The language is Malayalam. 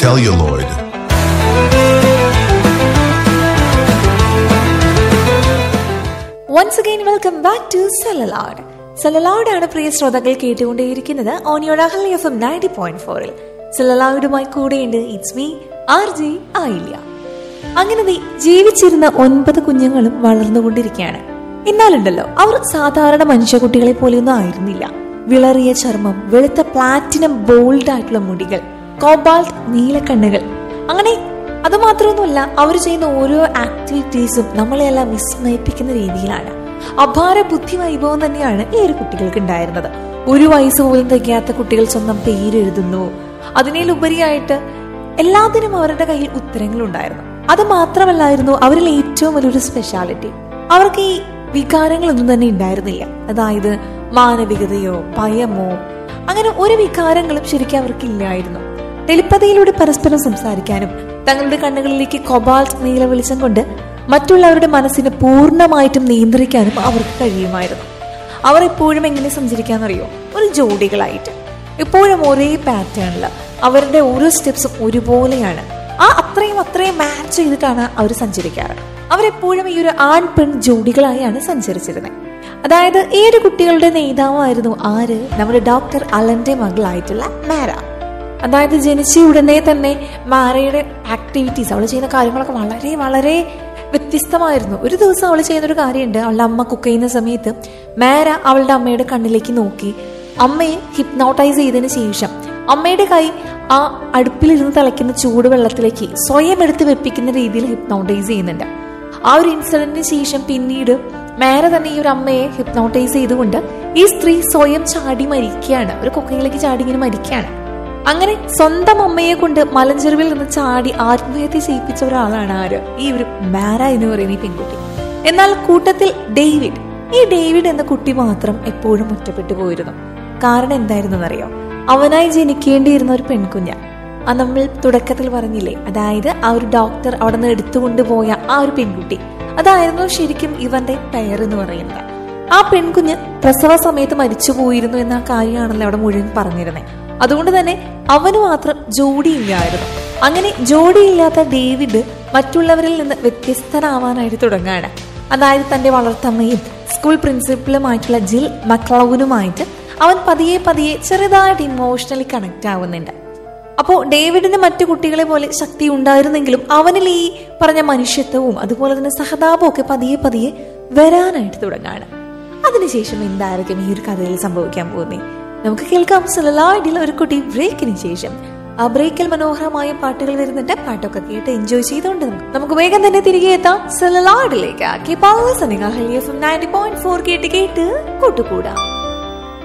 celluloid. Once again welcome back to Celluloid Celluloid ആണ് പ്രിയ ശ്രോതാക്കൾ കേട്ടുകൊണ്ടേയിരിക്കുന്നത് on your Ahalia F M ninety point ഫോറിൽ സെലലാഡുമായി കൂടെയുണ്ട് ഇറ്റ്സ് മീ ആർ ജി ആയില്ല അങ്ങനെ ദേ ജീവിച്ചിരുന്ന ഒൻപത് കുഞ്ഞുങ്ങളും വളർന്നുകൊണ്ടിരിക്കുകയാണ് എന്നാലുണ്ടല്ലോ അവർ സാധാരണ മനുഷ്യകുട്ടികളെ പോലെയൊന്നും ആയിരുന്നില്ല വിളറിയ ചർമ്മം വെളുത്ത പ്ലാറ്റിനം ബോൾഡ് ആയിട്ടുള്ള മുടികൾ കോബാൾട്ട് നീലക്കണ്ണുകൾ അങ്ങനെ അത് മാത്രമൊന്നുമല്ല അവർ ചെയ്യുന്ന ഓരോ ആക്ടിവിറ്റീസും നമ്മളെല്ലാം വിസ്മയിപ്പിക്കുന്ന രീതിയിലാണ് അപാര ബുദ്ധി വൈഭവം തന്നെയാണ് ഈ ഒരു കുട്ടികൾക്ക് ഉണ്ടായിരുന്നത് ഒരു വയസ്സ് പോലും തികയാത്ത കുട്ടികൾ സ്വന്തം പേരെഴുതുന്നു അതിനേലുപരിയായിട്ട് എല്ലാത്തിനും അവരുടെ കയ്യിൽ ഉത്തരങ്ങൾ ഉണ്ടായിരുന്നു അത് മാത്രമല്ലായിരുന്നു അവരിൽ ഏറ്റവും വലിയൊരു സ്പെഷ്യാലിറ്റി അവർക്ക് ഈ വികാരങ്ങളൊന്നും തന്നെ ഉണ്ടായിരുന്നില്ല അതായത് മാനവികതയോ ഭയമോ അങ്ങനെ ഒരു വികാരങ്ങളും ശരിക്കും അവർക്കില്ലായിരുന്നു ടെലിപ്പതിയിലൂടെ പരസ്പരം സംസാരിക്കാനും തങ്ങളുടെ കണ്ണുകളിലേക്ക് കൊബാൾട്ട് നീല വെളിച്ചം കൊണ്ട് മറ്റുള്ളവരുടെ മനസ്സിനെ പൂർണ്ണമായിട്ടും നിയന്ത്രിക്കാനും അവർക്ക് കഴിയുമായിരുന്നു അവർ എപ്പോഴും എങ്ങനെ സഞ്ചരിക്കാന്നറിയോ ഒരു ജോഡികളായിട്ട് എപ്പോഴും ഒരേ പാറ്റേണിൽ അവരുടെ ഓരോ സ്റ്റെപ്സും ഒരുപോലെയാണ് ആ അത്രയും അത്രയും മാച്ച് ചെയ്തിട്ടാണ് അവർ സഞ്ചരിക്കാറ് അവരെപ്പോഴും ഈ ഒരു ആൺ പെൺ ജോഡികളായാണ് സഞ്ചരിച്ചിരുന്നത് അതായത് ഈ ഒരു കുട്ടികളുടെ നേതാവായിരുന്നു ആര് നമ്മുടെ ഡോക്ടർ അലന്റെ മകളായിട്ടുള്ള മാര അതായത് ജനിച്ച ഉടനെ തന്നെ മാരയുടെ ആക്ടിവിറ്റീസ് അവൾ ചെയ്യുന്ന കാര്യങ്ങളൊക്കെ വളരെ വളരെ വ്യത്യസ്തമായിരുന്നു ഒരു ദിവസം അവൾ ചെയ്യുന്ന ഒരു കാര്യമുണ്ട് അവളുടെ അമ്മ കുക്ക് ചെയ്യുന്ന സമയത്ത് മാര അവളുടെ അമ്മയുടെ കണ്ണിലേക്ക് നോക്കി അമ്മയെ ഹിപ്നോട്ടൈസ് ചെയ്തതിന് ശേഷം അമ്മയുടെ കൈ ആ അടുപ്പിലിരുന്ന് തിളയ്ക്കുന്ന ചൂടുവെള്ളത്തിലേക്ക് സ്വയം എടുത്ത് വെപ്പിക്കുന്ന രീതിയിൽ ഹിപ്നോട്ടൈസ് ചെയ്യുന്നുണ്ട് ആ ഒരു ഇൻസിഡന്റിന് ശേഷം പിന്നീട് മേരെ തന്നെ ഈ ഒരു അമ്മയെ ഹിപ്നോട്ടൈസ് ചെയ്തുകൊണ്ട് ഈ സ്ത്രീ സ്വയം ചാടി മരിക്കുകയാണ് ഒരു കൊക്കയിലേക്ക് ചാടി ഇങ്ങനെ മരിക്കുകയാണ് അങ്ങനെ സ്വന്തം അമ്മയെ കൊണ്ട് മലഞ്ചെരുവിൽ നിന്ന് ചാടി ആത്മഹത്യ ചെയ്യിപ്പിച്ച ഒരാളാണ് ആര് ഈ ഒരു മാര എന്ന് പറയുന്ന ഈ പെൺകുട്ടി എന്നാൽ കൂട്ടത്തിൽ ഡേവിഡ് ഈ ഡേവിഡ് എന്ന കുട്ടി മാത്രം എപ്പോഴും ഒറ്റപ്പെട്ടു പോയിരുന്നു കാരണം എന്തായിരുന്നു അറിയോ അവനായി ജനിക്കേണ്ടിയിരുന്ന ഒരു പെൺകുഞ്ഞ ആ നമ്മൾ തുടക്കത്തിൽ പറഞ്ഞില്ലേ അതായത് ആ ഒരു ഡോക്ടർ അവിടെ നിന്ന് എടുത്തുകൊണ്ടുപോയ ആ ഒരു പെൺകുട്ടി അതായിരുന്നു ശരിക്കും ഇവന്റെ പെയർ എന്ന് പറയുന്നത് ആ പെൺകുഞ്ഞ് പ്രസവ സമയത്ത് മരിച്ചു പോയിരുന്നു എന്ന കാര്യമാണല്ലോ അവിടെ മുഴുവൻ പറഞ്ഞിരുന്നത് അതുകൊണ്ട് തന്നെ അവന് മാത്രം ജോഡിയില്ലായിരുന്നു അങ്ങനെ ജോഡിയില്ലാത്ത ഡേവിഡ് മറ്റുള്ളവരിൽ നിന്ന് വ്യത്യസ്തനാവാനായിട്ട് തുടങ്ങാണ് അതായത് തന്റെ വളർത്തമ്മയും സ്കൂൾ പ്രിൻസിപ്പളുമായിട്ടുള്ള ജിൽ മക്ലൗനുമായിട്ട് അവൻ പതിയെ പതിയെ ചെറുതായിട്ട് ഇമോഷണലി കണക്ട് ആവുന്നുണ്ട് അപ്പോൾ ഡേവിഡിന് മറ്റു കുട്ടികളെ പോലെ ശക്തി ഉണ്ടായിരുന്നെങ്കിലും അവനിൽ ഈ പറഞ്ഞ മനുഷ്യത്വവും അതുപോലെ തന്നെ സഹതാപവും ഒക്കെ പതിയെ പതിയെ വരാനായിട്ട് തുടങ്ങാണ് അതിനുശേഷം എന്തായിരിക്കും ഈ ഒരു കഥയിൽ സംഭവിക്കാൻ പോകുന്നത് നമുക്ക് കേൾക്കാം സലലാഡിൽ ഒരു കുട്ടി ബ്രേക്കിന് ശേഷം ആ ബ്രേക്കിൽ മനോഹരമായ പാട്ടുകൾ വരുന്നുണ്ട് പാട്ടൊക്കെ കേട്ട് എൻജോയ് ചെയ്തുകൊണ്ട് നമുക്ക് നമുക്ക് വേഗം തന്നെ തിരികെ എത്താം സലലാഡിലേക്ക് കേട്ട് കേട്ട് കൂട്ടുകൂടാം